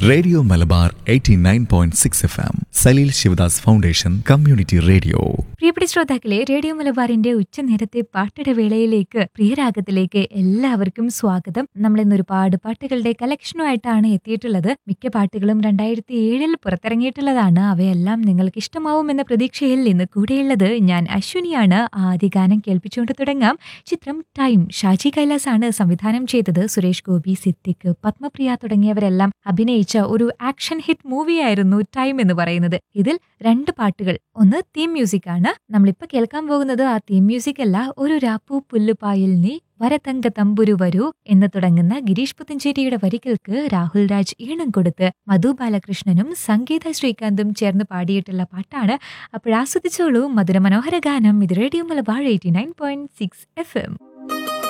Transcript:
radio Malabar 89.6 F M Saleel Sivadas foundation community radio പ്രിയപ്പെട്ട ശ്രോതാക്കളെ radio മലബാറിന്റെ ഉച്ചനേരത്തെ പാട്ടിട വേളയിലേക്ക് പ്രിയരാഗത്തിലേക്ക് എല്ലാവർക്കും സ്വാഗതം നമ്മൾ ഇന്ന് ഒരുപാട് പാട്ടുകളുടെ കളക്ഷനുമായിട്ടാണ് എത്തിയിട്ടുള്ളത് മിക്ക പാട്ടുകളും രണ്ടായിരത്തി ഏഴിൽ പുറത്തിറങ്ങിയിട്ടുള്ളതാണ് അവയെല്ലാം നിങ്ങൾക്ക് ഇഷ്ടമാവുമെന്ന പ്രതീക്ഷയിൽ ഇന്ന് കൂടെയുള്ളത് ഞാൻ അശ്വിനിയാണ് ആദ്യ ഗാനം കേൾപ്പിച്ചുകൊണ്ട് തുടങ്ങാം ചിത്രം ടൈം ഷാജി കൈലാസ് ആണ് സംവിധാനം ചെയ്തത് സുരേഷ് ഗോപി സിദ്ദിഖ് പത്മപ്രിയ തുടങ്ങിയവരെല്ലാം അഭിനയിച്ച ഒരു ആക്ഷൻ ഹിറ്റ് മൂവിയായിരുന്നു ടൈം എന്ന് പറയുന്നത് ഇതിൽ രണ്ട് പാട്ടുകൾ ഒന്ന് തീം മ്യൂസിക് ആണ് നമ്മളിപ്പോ കേൾക്കാൻ പോകുന്നത് ആ തീം മ്യൂസിക് അല്ല ഒരു രാപ്പു പുല്ലുപായിൽ നീ വരതങ്ക തമ്പുരു വരൂ എന്ന് തുടങ്ങുന്ന ഗിരീഷ് പുത്തഞ്ചേരിയുടെ വരികൾക്ക് രാഹുൽ രാജ് ഈണം കൊടുത്ത് മധു ബാലകൃഷ്ണനും സംഗീത ശ്രീകാന്തും ചേർന്ന് പാടിയിട്ടുള്ള പാട്ടാണ് അപ്പോൾ ആസ്വദിച്ചോളൂ മധുരമനോഹര ഗാനം ഇത് radio Malabar eighty nine point six F M